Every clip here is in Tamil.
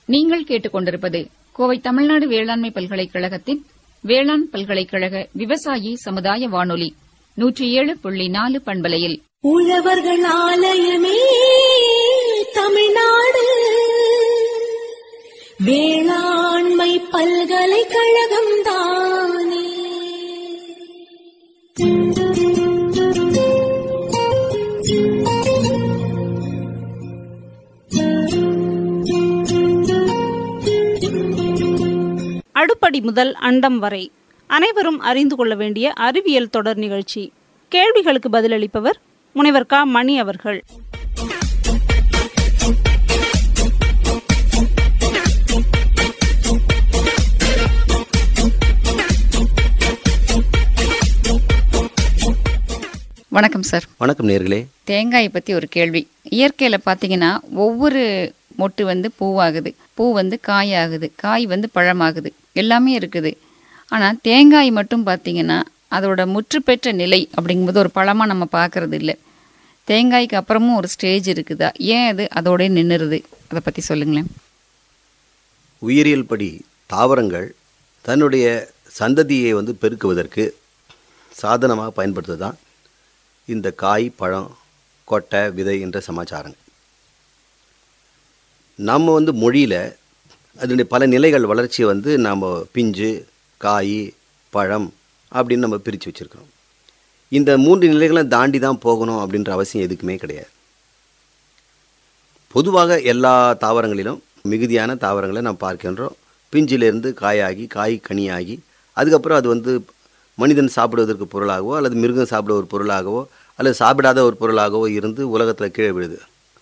நீங்கள் கேட்டுக்கொண்டிருப்பது கோவை தமிழ்நாடு வேளாண்மை பல்கலைக்கழகத்தின் வேளாண் பல்கலைக்கழக விவசாயி சமுதாய வானொலி நூற்றி ஏழு புள்ளி நாலு பண்பலையில் உழவர்கள் ஆலயமே தமிழ்நாடு வேளாண்மை பல்கலைக்கழகம் தானே அடுப்படி முதல் அண்டம் வரை அனைவரும் அறிந்து கொள்ள வேண்டிய அறிவியல் தொடர் நிகழ்ச்சி கேள்விகளுக்கு பதிலளிப்பவர் முனைவர் க மணி அவர்கள் வணக்கம் சார் வணக்கம் நேர்களே தேங்காயை பத்தி ஒரு கேள்வி இயற்கையில பாத்தீங்கன்னா ஒவ்வொரு மொட்டு வந்து பூவாகுது பூ வந்து காயாகுது காய் வந்து பழமாகுது எல்லாமே இருக்குது ஆனா தேங்காய் மட்டும் பாத்தீங்கன்னா அதோட முற்று பெற்ற நிலை அப்படிங்கும்போது ஒரு பழமா நம்ம பார்க்கறது இல்லை தேங்காய்க்கு அப்புறமும் ஒரு ஸ்டேஜ் இருக்குதா ஏன் அது அதோட நின்னுருது அதை பத்தி சொல்லுங்களேன் உயிரியல் படி தாவரங்கள் தன்னுடைய சந்ததியை வந்து பெருக்குவதற்கு சாதனமாக பயன்படுத்துவது தான் இந்த காய் பழம் கொட்டை விதை என்ற சமாச்சாரங்கள் நம்ம வந்து மொழியில் அதனுடைய பல நிலைகள் வளர்ச்சியை வந்து நாம் பிஞ்சு காய் பழம் அப்படின்னு நம்ம பிரித்து வச்சுருக்கிறோம் இந்த மூன்று நிலைகளை தாண்டி தான் போகணும் அப்படின்ற அவசியம் எதுக்குமே கிடையாது பொதுவாக எல்லா தாவரங்களிலும் மிகுதியான தாவரங்களை நாம் பார்க்கின்றோம் பிஞ்சிலிருந்து காயாகி காய் கனியாகி அதுக்கப்புறம் அது வந்து மனிதன் சாப்பிடுவதற்கு பொருளாகவோ அல்லது மிருகம் சாப்பிட ஒரு பொருளாகவோ அல்லது சாப்பிடாத ஒரு பொருளாகவோ இருந்து உலகத்தில் கீழே விழுது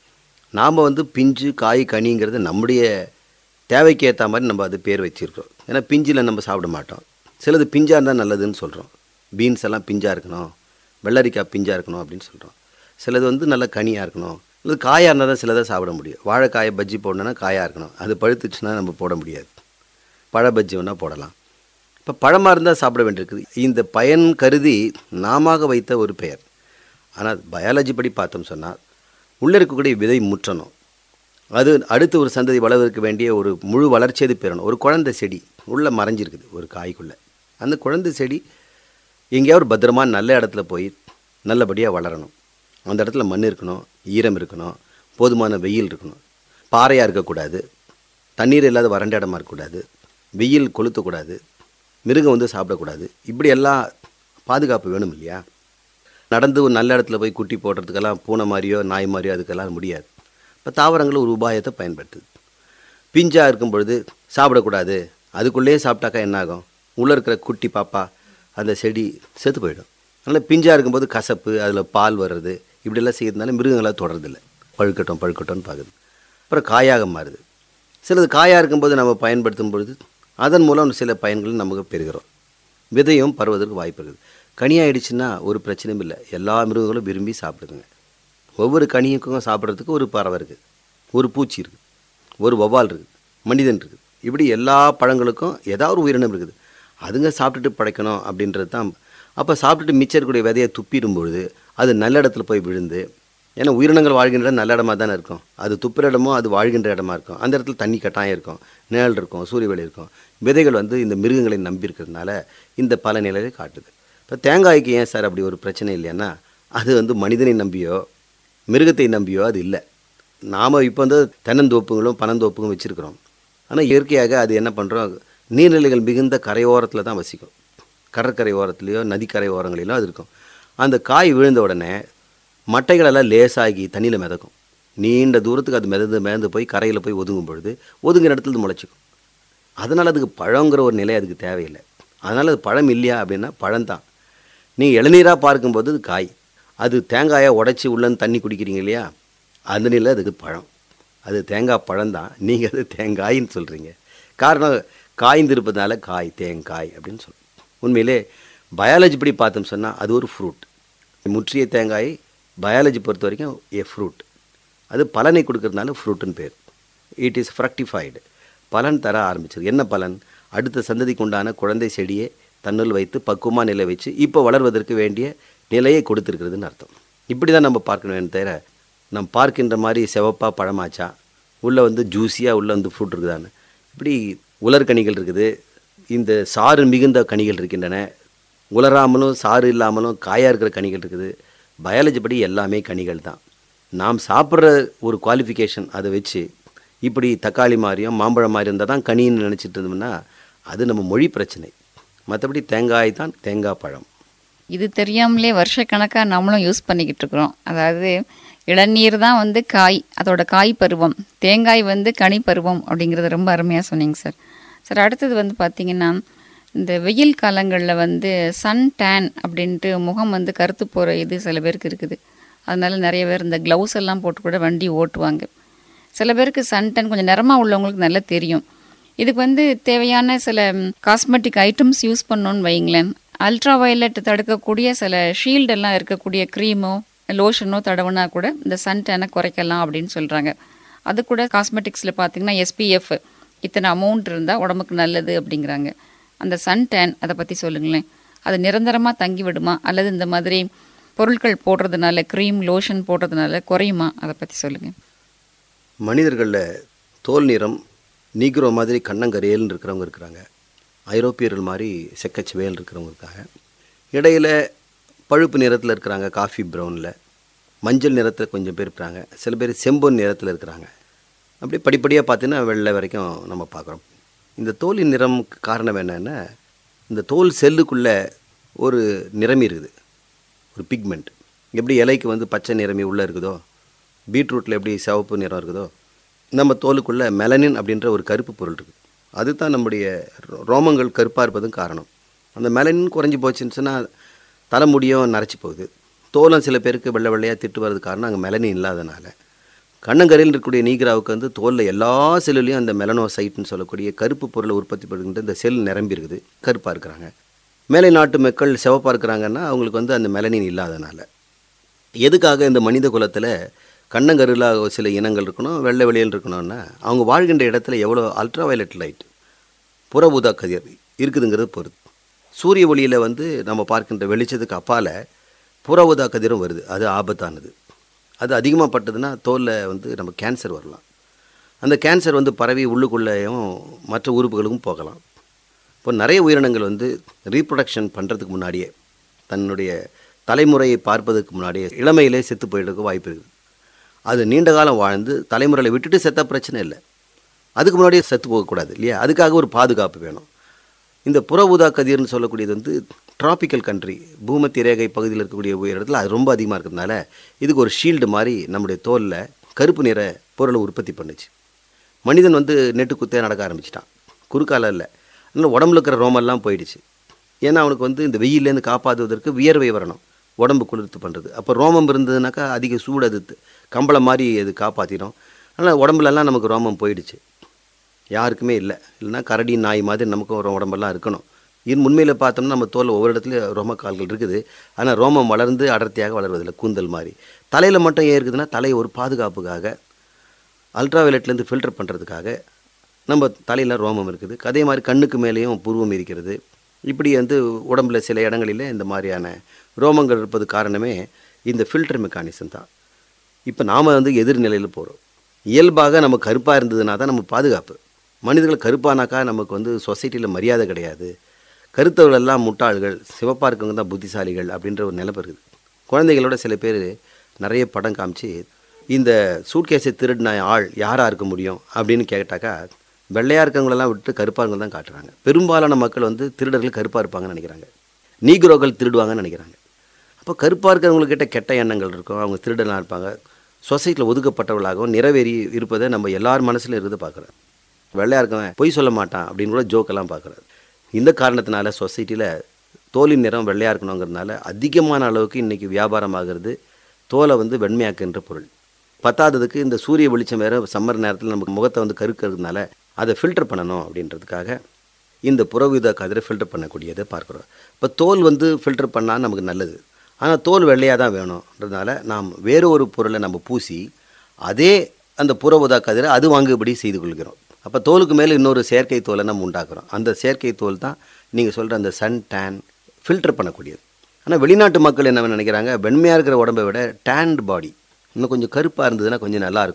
நாம் வந்து பிஞ்சு காய் கனிங்கிறது நம்முடைய தேவைக்கு ஏற்ற மாதிரி நம்ம அது பேர் வச்சுருக்கோம் ஏன்னா பிஞ்சில் நம்ம சாப்பிட மாட்டோம் சிலது பிஞ்சாக இருந்தால் நல்லதுன்னு சொல்கிறோம் பீன்ஸ் எல்லாம் பிஞ்சாக இருக்கணும் வெள்ளரிக்காய் பிஞ்சாக இருக்கணும் அப்படின்னு சொல்கிறோம் சிலது வந்து நல்ல கனியாக இருக்கணும் அல்லது காயாக இருந்தால் தான் சிலதை சாப்பிட முடியும் வாழைக்காயை பஜ்ஜி போடணுன்னா காயாக இருக்கணும் அது பழுத்துச்சுன்னா நம்ம போட முடியாது பழ பஜ்ஜி வேணால் போடலாம் இப்போ பழமாக இருந்தால் சாப்பிட வேண்டியிருக்குது இந்த பயன் கருதி நாம வைத்த ஒரு பெயர் ஆனால் பயாலஜி படி பார்த்தோம் சொன்னால் உள்ளே இருக்கக்கூடிய விதை முற்றணும் அது அடுத்து ஒரு சந்ததி வளர்வதற்கு வேண்டிய ஒரு முழு வளர்ச்சி அது பெறணும் ஒரு குழந்தை செடி உள்ளே மறைஞ்சிருக்குது ஒரு காய்க்குள்ளே அந்த குழந்தை செடி எங்கேயாவது ஒரு பத்திரமா நல்ல இடத்துல போய் நல்லபடியாக வளரணும் அந்த இடத்துல மண் இருக்கணும் ஈரம் இருக்கணும் போதுமான வெயில் இருக்கணும் பாறையாக இருக்கக்கூடாது தண்ணீர் இல்லாத வறண்ட இடமா இருக்கக்கூடாது வெயில் கொளுத்தக்கூடாது மிருகம் வந்து சாப்பிடக்கூடாது இப்படி எல்லாம் பாதுகாப்பு வேணும் இல்லையா நடந்து ஒரு நல்ல இடத்துல போய் குட்டி போடுறதுக்கெல்லாம் பூனை மாதிரியோ நாய் மாதிரியோ அதுக்கெல்லாம் முடியாது இப்போ தாவரங்கள் ஒரு உபாயத்தை பயன்படுத்துது பிஞ்சாக இருக்கும் பொழுது சாப்பிடக்கூடாது அதுக்குள்ளேயே சாப்பிட்டாக்கா என்ன ஆகும் உள்ளே இருக்கிற குட்டி பாப்பா அந்த செடி செத்து போயிடும் அதனால் பிஞ்சாக இருக்கும்போது கசப்பு அதில் பால் வர்றது இப்படியெல்லாம் செய்யறதுனால மிருகங்களாக தொடர்றதில்ல பழுக்கட்டும் பழுக்கட்டும்னு பார்க்குது அப்புறம் காயாக மாறுது சிலது காயாக இருக்கும்போது நம்ம பயன்படுத்தும் பொழுது அதன் மூலம் சில பயன்கள் நமக்கு பெறுகிறோம் விதையும் பருவதற்கு வாய்ப்பு இருக்குது கனியாயிடுச்சுன்னா ஒரு பிரச்சனையும் இல்லை எல்லா மிருகங்களும் விரும்பி சாப்பிடுதுங்க ஒவ்வொரு கனியுக்கும் சாப்பிட்றதுக்கு ஒரு பறவை இருக்குது ஒரு பூச்சி இருக்குது ஒரு வௌவால் இருக்குது மனிதன் இருக்குது இப்படி எல்லா பழங்களுக்கும் ஏதாவது ஒரு உயிரினம் இருக்குது அதுங்க சாப்பிட்டுட்டு படைக்கணும் அப்படின்றது தான் அப்போ சாப்பிட்டுட்டு மிச்சம் இருக்கக்கூடிய விதையை துப்பிடும் பொழுது அது நல்ல இடத்துல போய் விழுந்து ஏன்னா உயிரினங்கள் வாழ்கின்ற இடம் நல்ல இடமா தானே இருக்கும் அது துப்புற இடமோ அது வாழ்கின்ற இடமா இருக்கும் அந்த இடத்துல தண்ணி கட்டாயம் இருக்கும் நிழல் இருக்கும் சூரிய வெளி இருக்கும் விதைகள் வந்து இந்த மிருகங்களை நம்பி இருக்கிறதுனால இந்த பல நிலையை காட்டுது இப்போ தேங்காய்க்கு ஏன் சார் அப்படி ஒரு பிரச்சனை இல்லைன்னா அது வந்து மனிதனை நம்பியோ மிருகத்தை நம்பியோ அது இல்லை நாம் இப்போ வந்து தென்னந்தோப்புகளும் பனந்தோப்புகளும் வச்சுருக்கிறோம் ஆனால் இயற்கையாக அது என்ன பண்ணுறோம் நீர்நிலைகள் மிகுந்த கரையோரத்தில் தான் வசிக்கும் கடற்கரை ஓரத்துலேயோ நதிக்கரை ஓரங்களிலோ அது இருக்கும் அந்த காய் விழுந்த உடனே மட்டைகளெல்லாம் லேசாகி தண்ணியில் மிதக்கும் நீண்ட தூரத்துக்கு அது மிதந்து மிதந்து போய் கரையில் போய் ஒதுங்கும் பொழுது ஒதுங்கிற இடத்துல இது முளைச்சிக்கும் அதனால் அதுக்கு பழங்கிற ஒரு நிலை அதுக்கு தேவையில்லை அதனால் அது பழம் இல்லையா அப்படின்னா பழம்தான் நீங்கள் இளநீராக பார்க்கும்போது அது காய் அது தேங்காயை உடச்சி உள்ளன்னு தண்ணி குடிக்கிறீங்க இல்லையா அந்த நிலை அதுக்கு பழம் அது தேங்காய் பழம்தான் நீங்கள் அது தேங்காயின்னு சொல்கிறீங்க காரணம் காய்ந்திருப்பதனால காய் தேங்காய் அப்படின்னு சொல்கிறோம் உண்மையிலே பயாலஜி படி பார்த்தோம் சொன்னால் அது ஒரு ஃப்ரூட் முற்றிய தேங்காய் பயாலஜி பொறுத்த வரைக்கும் ஏ ஃப்ரூட் அது பலனை கொடுக்கறதுனால ஃப்ரூட்டுன்னு பேர் இட் இஸ் ஃப்ரக்டிஃபைடு பலன் தர ஆரம்பிச்சது என்ன பலன் அடுத்த சந்ததிக்கு உண்டான குழந்தை செடியை தன்னுள் வைத்து பக்குவமாக நிலை வச்சு இப்போ வளர்வதற்கு வேண்டிய நிலையை கொடுத்துருக்கிறதுன்னு அர்த்தம் இப்படி தான் நம்ம பார்க்கணும் தவிர நம்ம பார்க்கின்ற மாதிரி செவப்பாக பழமாச்சா உள்ளே வந்து ஜூஸியாக உள்ளே வந்து ஃப்ரூட் இருக்குதான்னு இப்படி உலர் கனிகள் இருக்குது இந்த சாறு மிகுந்த கனிகள் இருக்கின்றன உலராமலும் சாறு இல்லாமலும் காயாக இருக்கிற கனிகள் இருக்குது பயாலஜி படி எல்லாமே கனிகள் தான் நாம் சாப்பிட்ற ஒரு குவாலிஃபிகேஷன் அதை வச்சு இப்படி தக்காளி மாதிரியும் மாம்பழம் மாதிரி இருந்தால் தான் கனின்னு நினச்சிட்டு இருந்தோம்னா அது நம்ம மொழி பிரச்சனை மற்றபடி தேங்காய் தான் தேங்காய் பழம் இது தெரியாமலே வருஷக்கணக்காக நம்மளும் யூஸ் பண்ணிக்கிட்டு இருக்கிறோம் அதாவது இளநீர் தான் வந்து காய் அதோட காய் பருவம் தேங்காய் வந்து கனி பருவம் அப்படிங்கிறது ரொம்ப அருமையாக சொன்னீங்க சார் சார் அடுத்தது வந்து பார்த்திங்கன்னா இந்த வெயில் காலங்களில் வந்து சன் டேன் அப்படின்ட்டு முகம் வந்து கருத்து போகிற இது சில பேருக்கு இருக்குது அதனால நிறைய பேர் இந்த க்ளவுஸ் எல்லாம் போட்டு கூட வண்டி ஓட்டுவாங்க சில பேருக்கு சன் டேன் கொஞ்சம் நிறமாக உள்ளவங்களுக்கு நல்லா தெரியும் இதுக்கு வந்து தேவையான சில காஸ்மெட்டிக் ஐட்டம்ஸ் யூஸ் பண்ணோன்னு வைங்களேன் அல்ட்ரா வயலட் தடுக்கக்கூடிய சில ஷீல்டெல்லாம் இருக்கக்கூடிய க்ரீமோ லோஷனோ தடவுனா கூட இந்த சன் டேனை குறைக்கலாம் அப்படின்னு சொல்கிறாங்க அது கூட காஸ்மெட்டிக்ஸில் பார்த்தீங்கன்னா எஸ்பிஎஃப் இத்தனை அமௌண்ட் இருந்தால் உடம்புக்கு நல்லது அப்படிங்கிறாங்க அந்த சன் டேன் அதை பற்றி சொல்லுங்களேன் அது நிரந்தரமாக தங்கி விடுமா அல்லது இந்த மாதிரி பொருட்கள் போடுறதுனால க்ரீம் லோஷன் போடுறதுனால குறையுமா அதை பற்றி சொல்லுங்கள் மனிதர்களில் தோல் நிறம் நீக்ரோ மாதிரி கண்ணங்கரையல்னு இருக்கிறவங்க இருக்கிறாங்க ஐரோப்பியர்கள் மாதிரி செக்கச்சுவேல் இருக்கிறவங்க இருக்காங்க இடையில பழுப்பு நிறத்தில் இருக்கிறாங்க காஃபி ப்ரௌனில் மஞ்சள் நிறத்தில் கொஞ்சம் பேர் இருக்கிறாங்க சில பேர் செம்பொன் நிறத்தில் இருக்கிறாங்க அப்படி படிப்படியாக பார்த்தீங்கன்னா வெள்ளை வரைக்கும் நம்ம பார்க்குறோம் இந்த தோலின் நிறம்க்கு காரணம் என்னன்னா இந்த தோல் செல்லுக்குள்ளே ஒரு நிறமி இருக்குது ஒரு பிக்மெண்ட் எப்படி இலைக்கு வந்து பச்சை நிறமி உள்ளே இருக்குதோ பீட்ரூட்டில் எப்படி சிவப்பு நிறம் இருக்குதோ நம்ம தோலுக்குள்ளே மெலனின் அப்படின்ற ஒரு கருப்பு பொருள் இருக்குது அதுதான் நம்முடைய ரோ- ரோமங்கள் கருப்பாக இருப்பதும் காரணம் அந்த மெலனின் குறைஞ்சி போச்சுன்னு சொன்னால் தலைமுடியும் நரைச்சி போகுது தோலம் சில பேருக்கு வெள்ளை வெள்ளையாக திட்டு வர்றது காரணம் அங்கே மெலனின் இல்லாதனால கண்ணங்கரையில் இருக்கக்கூடிய நீக்ராவுக்கு வந்து தோலில் எல்லா செல்லுலையும் அந்த மெலனோசைட்னு சொல்லக்கூடிய கருப்பு பொருளை உற்பத்தி பண்ணுகின்ற இந்த செல் நிரம்பி இருக்குது கருப்பாக இருக்கிறாங்க மேலை நாட்டு மக்கள் சிவப்பாக இருக்கிறாங்கன்னா அவங்களுக்கு வந்து அந்த மெலனின் இல்லாதனால எதுக்காக இந்த மனித குலத்தில் கண்ணங்கருல சில இனங்கள் இருக்கணும் வெள்ளை வெளியில் இருக்கணும்னா அவங்க வாழ்கின்ற இடத்துல எவ்வளோ அல்ட்ரா வயலட் லைட் புற ஊதா கதிர் இருக்குதுங்கிறது பொறுத்து சூரிய ஒளியில் வந்து நம்ம பார்க்கின்ற வெளிச்சத்துக்கு அப்பால் புற ஊதா கதிரும் வருது அது ஆபத்தானது அது அதிகமாக பட்டதுன்னா தோலில் வந்து நம்ம கேன்சர் வரலாம் அந்த கேன்சர் வந்து பரவி உள்ளுக்குள்ளேயும் மற்ற உறுப்புகளுக்கும் போகலாம் இப்போ நிறைய உயிரினங்கள் வந்து ரீப்ரொடக்ஷன் பண்ணுறதுக்கு முன்னாடியே தன்னுடைய தலைமுறையை பார்ப்பதற்கு முன்னாடியே இளமையிலே செத்து போயிடுறதுக்கு வாய்ப்பு இருக்குது அது நீண்ட காலம் வாழ்ந்து தலைமுறையில் விட்டுட்டு செத்த பிரச்சனை இல்லை அதுக்கு முன்னாடியே செத்து போகக்கூடாது இல்லையா அதுக்காக ஒரு பாதுகாப்பு வேணும் இந்த புற ஊதா கதிர்னு சொல்லக்கூடியது வந்து டிராபிக்கல் கண்ட்ரி பூமத்திய ரேகை பகுதியில் இருக்கக்கூடிய உயரத்தில் அது ரொம்ப அதிகமாக இருக்கிறதுனால இதுக்கு ஒரு ஷீல்டு மாதிரி நம்முடைய தோலில் கருப்பு நிற பொருளை உற்பத்தி பண்ணுச்சு மனிதன் வந்து நெட்டு குத்தே நடக்க ஆரம்பிச்சிட்டான் குறுக்கால இல்லை அதனால் உடம்புல இருக்கிற ரோமெல்லாம் போயிடுச்சு ஏன்னா அவனுக்கு வந்து இந்த வெயிலேருந்து காப்பாற்றுவதற்கு வியர்வை வரணும் உடம்பு குளிர்த்து பண்ணுறது அப்போ ரோமம் இருந்ததுனாக்கா அதிக சூடு அது த- கம்பளம் மாதிரி அது காப்பாற்றிடும் அதனால் உடம்புலலாம் நமக்கு ரோமம் போயிடுச்சு யாருக்குமே இல்லை இல்லைன்னா கரடி நாய் மாதிரி நமக்கும் ஒரு உடம்பெல்லாம் இருக்கணும் இது உண்மையில் பார்த்தோம்னா நம்ம தோல் ஒவ்வொரு இடத்துலையும் ரோம கால்கள் இருக்குது ஆனால் ரோமம் வளர்ந்து அடர்த்தியாக வளர்வதில்லை கூந்தல் மாதிரி தலையில் மட்டும் ஏன் இருக்குதுன்னா தலை ஒரு பாதுகாப்புக்காக அல்ட்ரா வயலட்லேருந்து ஃபில்டர் பண்ணுறதுக்காக நம்ம தலையில் ரோமம் இருக்குது அதே மாதிரி கண்ணுக்கு மேலேயும் புருவம் இருக்கிறது இப்படி வந்து உடம்புல சில இடங்களில் இந்த மாதிரியான ரோமங்கள் இருப்பது காரணமே இந்த ஃபில்டர் மெக்கானிசம் தான் இப்போ நாம் வந்து எதிர்நிலையில் போகிறோம் இயல்பாக நம்ம கருப்பாக இருந்ததுனா தான் நம்ம பாதுகாப்பு மனிதர்கள் கருப்பானாக்கா நமக்கு வந்து சொசைட்டியில் மரியாதை கிடையாது கருத்தவர்கள் எல்லாம் முட்டாள்கள் சிவப்பாக இருக்கவங்க தான் புத்திசாலிகள் அப்படின்ற ஒரு நிலைப்பு இருக்குது குழந்தைகளோட சில பேர் நிறைய படம் காமிச்சு இந்த சூட்கேஸை திருடின ஆள் யாராக இருக்க முடியும் அப்படின்னு கேட்டாக்கா வெள்ளையாக இருக்கவங்களெல்லாம் விட்டு கருப்பாக இருக்கவங்க தான் காட்டுறாங்க பெரும்பாலான மக்கள் வந்து திருடர்கள் கருப்பாக இருப்பாங்கன்னு நினைக்கிறாங்க நீக்ரோக்கள் திருடுவாங்கன்னு நினைக்கிறாங்க அப்போ கருப்பாக இருக்கிறவங்கக்கிட்ட கெட்ட எண்ணங்கள் இருக்கும் அவங்க திருடனாக இருப்பாங்க சொசைட்டியில் ஒதுக்கப்பட்டவர்களாகவும் நிறைவேறி இருப்பதை நம்ம எல்லார் மனசுல இருந்து பார்க்குறோம் வெள்ளையாக இருக்கவன் பொய் சொல்ல மாட்டான் அப்படின்னு கூட ஜோக்கெல்லாம் பார்க்குறாரு இந்த காரணத்தினால சொசைட்டியில் தோலின் நிறம் வெள்ளையாக இருக்கணுங்கிறதுனால அதிகமான அளவுக்கு இன்றைக்கி வியாபாரம் ஆகிறது தோலை வந்து வெண்மையாக்குன்ற பொருள் பத்தாததுக்கு இந்த சூரிய வெளிச்சம் வேறு சம்மர் நேரத்தில் நமக்கு முகத்தை வந்து கருக்கிறதுனால அதை ஃபில்டர் பண்ணணும் அப்படின்றதுக்காக இந்த புறவித கதிரை ஃபில்டர் பண்ணக்கூடியதை பார்க்குறோம் இப்போ தோல் வந்து ஃபில்டர் பண்ணால் நமக்கு நல்லது ஆனால் தோல் வெள்ளையாக தான் வேணுன்றதுனால நாம் வேறு ஒரு பொருளை நம்ம பூசி அதே அந்த புற ஊதா கதிரை அது வாங்குபடி செய்து கொள்கிறோம் அப்போ தோலுக்கு மேலே இன்னொரு செயற்கை தோலை நம்ம உண்டாக்குறோம் அந்த செயற்கை தோல் தான் நீங்கள் சொல்கிற அந்த சன் டேன் ஃபில்டர் பண்ணக்கூடியது ஆனால் வெளிநாட்டு மக்கள் என்ன நினைக்கிறாங்க வெண்மையாக இருக்கிற உடம்பை விட டேன்டு பாடி இன்னும் கொஞ்சம் கருப்பாக இருந்ததுன்னா கொஞ்சம் நல்லா இருக்கும்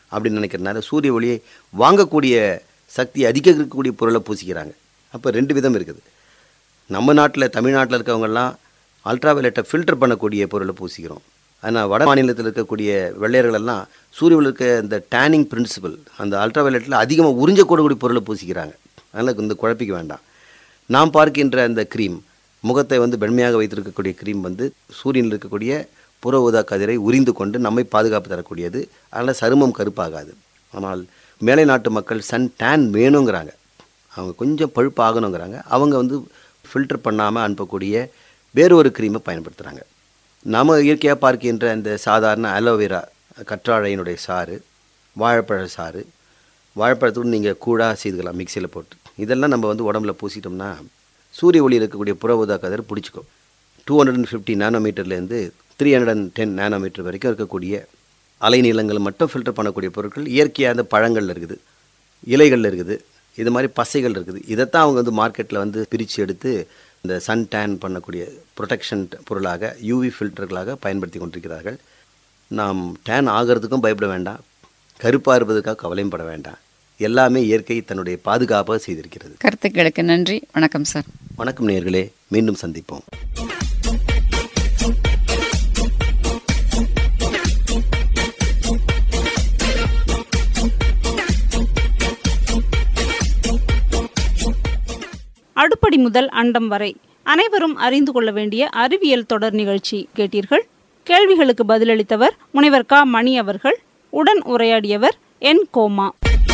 அப்படின்னு நினைக்கிறதுனால சூரிய ஒளியை வாங்கக்கூடிய சக்தி அதிகரிக்கக்கூடிய பொருளை பூசிக்கிறாங்க அப்போ ரெண்டு விதம் இருக்குது நம்ம நாட்டில் தமிழ்நாட்டில் இருக்கவங்கெல்லாம் அல்ட்ராவயலட்டை ஃபில்டர் பண்ணக்கூடிய பொருளை பூசிக்கிறோம் ஆனால் வட மாநிலத்தில் இருக்கக்கூடிய வெள்ளையர்கள் எல்லாம் சூரிய ஒளியில் இருக்க இந்த டேனிங் பிரின்சிபல் அந்த அல்ட்ராவயலட்டில் அதிகமாக உறிஞ்சக்கூடக்கூடிய பொருளை பூசிக்கிறாங்க அதனால் இந்த குழப்பிக்க வேண்டாம் நாம் பார்க்கின்ற அந்த க்ரீம் முகத்தை வந்து வெண்மையாக வைத்திருக்கக்கூடிய க்ரீம் வந்து சூரியனில் இருக்கக்கூடிய புற ஊதா கதிரை உரிந்து கொண்டு நம்மை பாதுகாப்பு தரக்கூடியது அதனால் சருமம் கருப்பாகாது ஆனால் மேலை நாட்டு மக்கள் சன் டேன் வேணுங்கிறாங்க அவங்க கொஞ்சம் பழுப்பு ஆகணுங்கிறாங்க அவங்க வந்து ஃபில்டர் பண்ணாமல் அனுப்பக்கூடிய வேறு ஒரு க்ரீமை பயன்படுத்துகிறாங்க நம்ம இயற்கையாக பார்க்கின்ற இந்த சாதாரண அலோவேரா கற்றாழையினுடைய சாறு வாழைப்பழ சாறு வாழைப்பழத்தோடு நீங்கள் கூழாக செய்துக்கலாம் மிக்சியில் போட்டு இதெல்லாம் நம்ம வந்து உடம்புல பூசிட்டோம்னா சூரிய ஒளியில் இருக்கக்கூடிய புற ஊதா கதிர் பிடிச்சிக்கும் டூ ஹண்ட்ரட் அண்ட் ஃபிஃப்டி நேனோமீட்டர்லேருந்து three hundred and ten nanometer வரைக்கும் இருக்கக்கூடிய அலைநீளங்கள் மட்டும் ஃபில்டர் பண்ணக்கூடிய பொருட்கள் இயற்கையாக அந்த பழங்கள் இருக்குது இலைகள் இருக்குது இது மாதிரி பசைகள் இருக்குது இதைத்தான் அவங்க வந்து மார்க்கெட்டில் வந்து பிரித்து எடுத்து இந்த சன் டேன் பண்ணக்கூடிய ப்ரொடெக்ஷன் பொருளாக யூவி ஃபில்டர்களாக பயன்படுத்தி கொண்டிருக்கிறார்கள் நாம் டேன் ஆகிறதுக்கும் பயப்பட வேண்டாம் கருப்பாக இருப்பதற்காக கவலையும் பட வேண்டாம் எல்லாமே இயற்கை தன்னுடைய பாதுகாப்பாக செய்திருக்கிறது கருத்துக்களுக்கு நன்றி வணக்கம் சார் வணக்கம் நேயர்களே மீண்டும் சந்திப்போம் அடுப்படி முதல் அண்டம் வரை அனைவரும் அறிந்து கொள்ள வேண்டிய அறிவியல் தொடர் நிகழ்ச்சி கேட்டீர்கள் கேள்விகளுக்கு பதிலளித்தவர் முனைவர் க மணி அவர்கள் உடன் உரையாடியவர் என் கோமா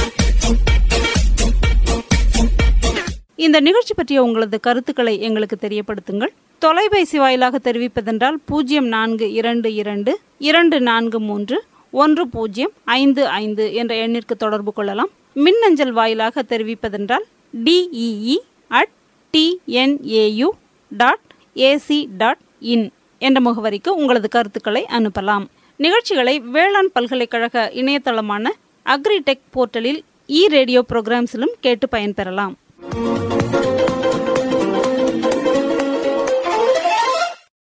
இந்த நிகழ்ச்சி பற்றிய உங்களது கருத்துக்களை எங்களுக்கு தெரியப்படுத்துங்கள் தொலைபேசி வாயிலாக தெரிவிப்பதென்றால் பூஜ்ஜியம் நான்கு இரண்டு இரண்டு இரண்டு நான்கு மூன்று ஒன்று பூஜ்ஜியம் ஐந்து ஐந்து என்ற எண்ணிற்கு தொடர்பு கொள்ளலாம் மின்னஞ்சல் வாயிலாக தெரிவிப்பதென்றால் DEE at TNAU dot AC dot in என்ற முகவரிக்கு உங்களது கருத்துக்களை அனுப்பலாம் நிகழ்ச்சிகளை வேளாண் பல்கலைக்கழக இணையதளமான அக்ரிடெக் போர்ட்டலில் இ ரேடியோ ப்ரோக்ராம்ஸிலும் கேட்டு பயன்பெறலாம்